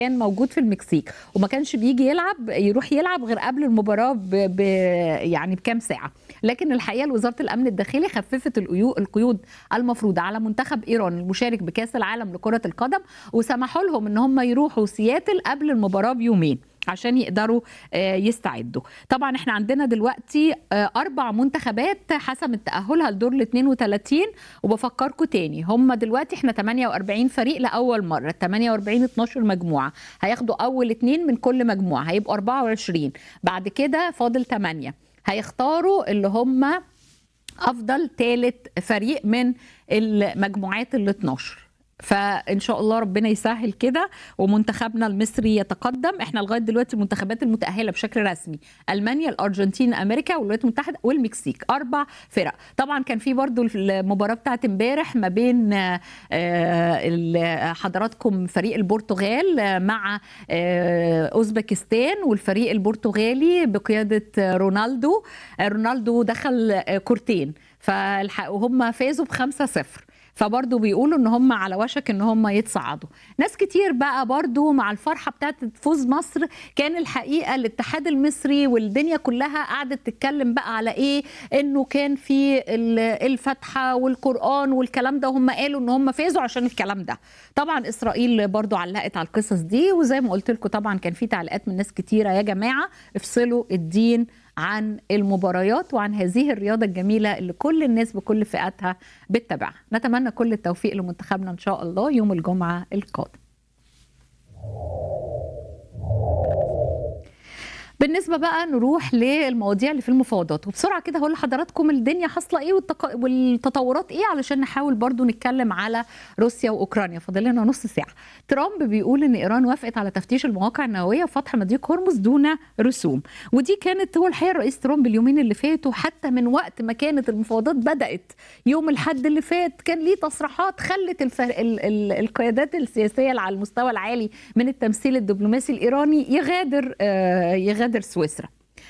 كان موجود في المكسيك وما كانش بيجي يلعب يروح يلعب غير قبل المباراه ب... ب... يعني بكام ساعه لكن الحقيقه وزاره الامن الداخلي خففت القيود القيود المفروضه على منتخب ايران المشارك بكاس العالم لكره القدم وسمحوا لهم ان هم يروحوا سياتل قبل المباراه بيومين عشان يقدروا يستعدوا طبعا احنا عندنا دلوقتي اربع منتخبات حسمت تاهلها لدور ال 32 وبفكركم تاني هم دلوقتي احنا 48 فريق لاول مره 48 12 مجموعه هياخدوا اول اثنين من كل مجموعه هيبقوا 24 بعد كده فاضل 8 هيختاروا اللي هم افضل ثالث فريق من المجموعات ال 12 فان شاء الله ربنا يسهل كده ومنتخبنا المصري يتقدم احنا لغايه دلوقتي المنتخبات المتاهله بشكل رسمي المانيا الارجنتين امريكا والولايات المتحده والمكسيك اربع فرق طبعا كان في برضو المباراه بتاعت امبارح ما بين حضراتكم فريق البرتغال مع اوزبكستان والفريق البرتغالي بقياده رونالدو رونالدو دخل كورتين وهم فازوا بخمسة صفر فبرضه بيقولوا ان هم على وشك ان هم يتصعدوا ناس كتير بقى برضه مع الفرحه بتاعت فوز مصر كان الحقيقه الاتحاد المصري والدنيا كلها قعدت تتكلم بقى على ايه انه كان في الفاتحه والقران والكلام ده وهم قالوا ان هم فازوا عشان الكلام ده طبعا اسرائيل برضه علقت على القصص دي وزي ما قلت لكم طبعا كان في تعليقات من ناس كتيره يا جماعه افصلوا الدين عن المباريات وعن هذه الرياضه الجميله اللي كل الناس بكل فئاتها بتتابعها نتمنى كل التوفيق لمنتخبنا ان شاء الله يوم الجمعه القادم بالنسبه بقى نروح للمواضيع اللي في المفاوضات وبسرعه كده هقول لحضراتكم الدنيا حاصله ايه والتق... والتطورات ايه علشان نحاول برضو نتكلم على روسيا واوكرانيا فاضل لنا نص ساعه ترامب بيقول ان ايران وافقت على تفتيش المواقع النوويه وفتح مضيق هرمز دون رسوم ودي كانت هو الحقيقه الرئيس ترامب اليومين اللي فاتوا حتى من وقت ما كانت المفاوضات بدات يوم الحد اللي فات كان ليه تصريحات خلت الف... ال... ال... القيادات السياسيه على المستوى العالي من التمثيل الدبلوماسي الايراني يغادر آه يغادر غادر سويسرا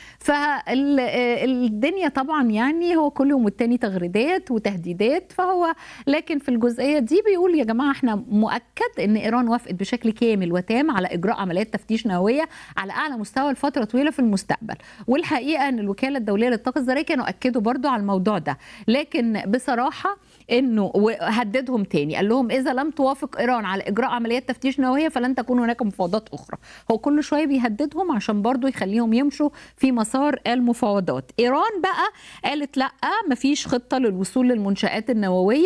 فالدنيا طبعا يعني هو كل يوم والتاني تغريدات وتهديدات فهو لكن في الجزئيه دي بيقول يا جماعه احنا مؤكد ان ايران وافقت بشكل كامل وتام على اجراء عمليات تفتيش نوويه على اعلى مستوى لفتره طويله في المستقبل والحقيقه ان الوكاله الدوليه للطاقه الذريه كانوا اكدوا برضو على الموضوع ده لكن بصراحه انه وهددهم تاني قال لهم اذا لم توافق ايران على اجراء عمليات تفتيش نوويه فلن تكون هناك مفاوضات اخرى هو كل شويه بيهددهم عشان برضو يخليهم يمشوا في مسار المفاوضات ايران بقى قالت لا مفيش خطه للوصول للمنشات النوويه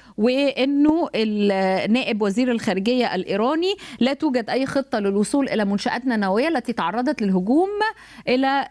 وانه نائب وزير الخارجيه الايراني لا توجد اي خطه للوصول الى منشاتنا النوويه التي تعرضت للهجوم الى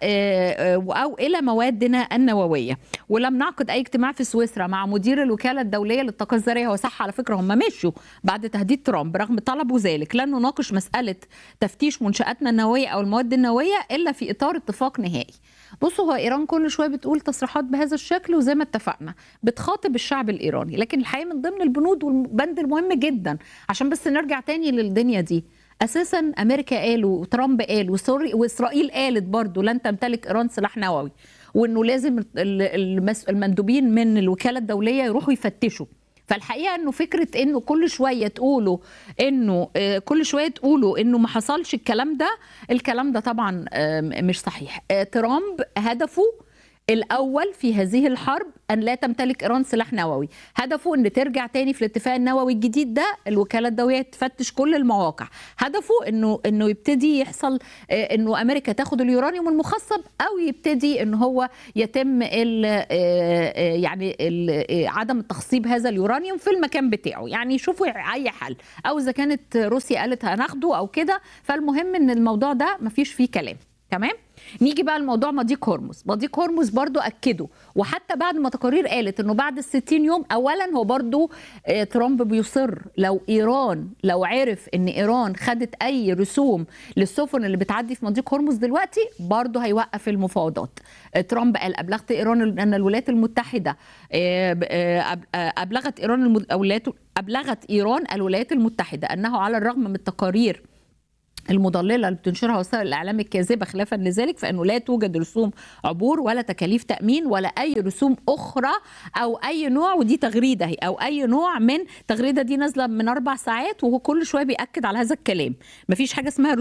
او الى موادنا النوويه ولم نعقد اي اجتماع في سويسرا مع مدير الوكاله الدوليه للطاقه الذريه هو صح على فكره هم مشوا بعد تهديد ترامب رغم طلبوا ذلك لن نناقش مساله تفتيش منشاتنا النوويه او المواد النوويه الا في اطار اتفاق نهائي بصوا هو ايران كل شويه بتقول تصريحات بهذا الشكل وزي ما اتفقنا بتخاطب الشعب الايراني لكن الحقيقه من ضمن البنود والبند المهم جدا عشان بس نرجع تاني للدنيا دي اساسا امريكا قالوا وترامب قال واسرائيل قالت برضو لن تمتلك ايران سلاح نووي وانه لازم المندوبين من الوكاله الدوليه يروحوا يفتشوا فالحقيقه انه فكره انه كل شويه تقولوا انه كل شويه تقولوا انه ما حصلش الكلام ده الكلام ده طبعا مش صحيح ترامب هدفه الاول في هذه الحرب ان لا تمتلك ايران سلاح نووي هدفه ان ترجع تاني في الاتفاق النووي الجديد ده الوكاله الدوليه تفتش كل المواقع هدفه انه انه يبتدي يحصل انه امريكا تاخد اليورانيوم المخصب او يبتدي ان هو يتم ال يعني ال عدم تخصيب هذا اليورانيوم في المكان بتاعه يعني يشوفوا اي حل او اذا كانت روسيا قالت هناخده او كده فالمهم ان الموضوع ده مفيش فيه كلام تمام نيجي بقى لموضوع مضيق هرمز مضيق هرمز برضو اكدوا وحتى بعد ما تقارير قالت انه بعد ال 60 يوم اولا هو برضو ترامب بيصر لو ايران لو عرف ان ايران خدت اي رسوم للسفن اللي بتعدي في مضيق هرمز دلوقتي برضو هيوقف المفاوضات ترامب قال ابلغت ايران ان الولايات المتحده ابلغت ايران الولايات ابلغت ايران الولايات المتحده انه على الرغم من التقارير المضلله اللي بتنشرها وسائل الاعلام الكاذبه خلافا لذلك فانه لا توجد رسوم عبور ولا تكاليف تامين ولا اي رسوم اخرى او اي نوع ودي تغريده هي او اي نوع من تغريده دي نازله من اربع ساعات وهو كل شويه بياكد على هذا الكلام مفيش حاجه اسمها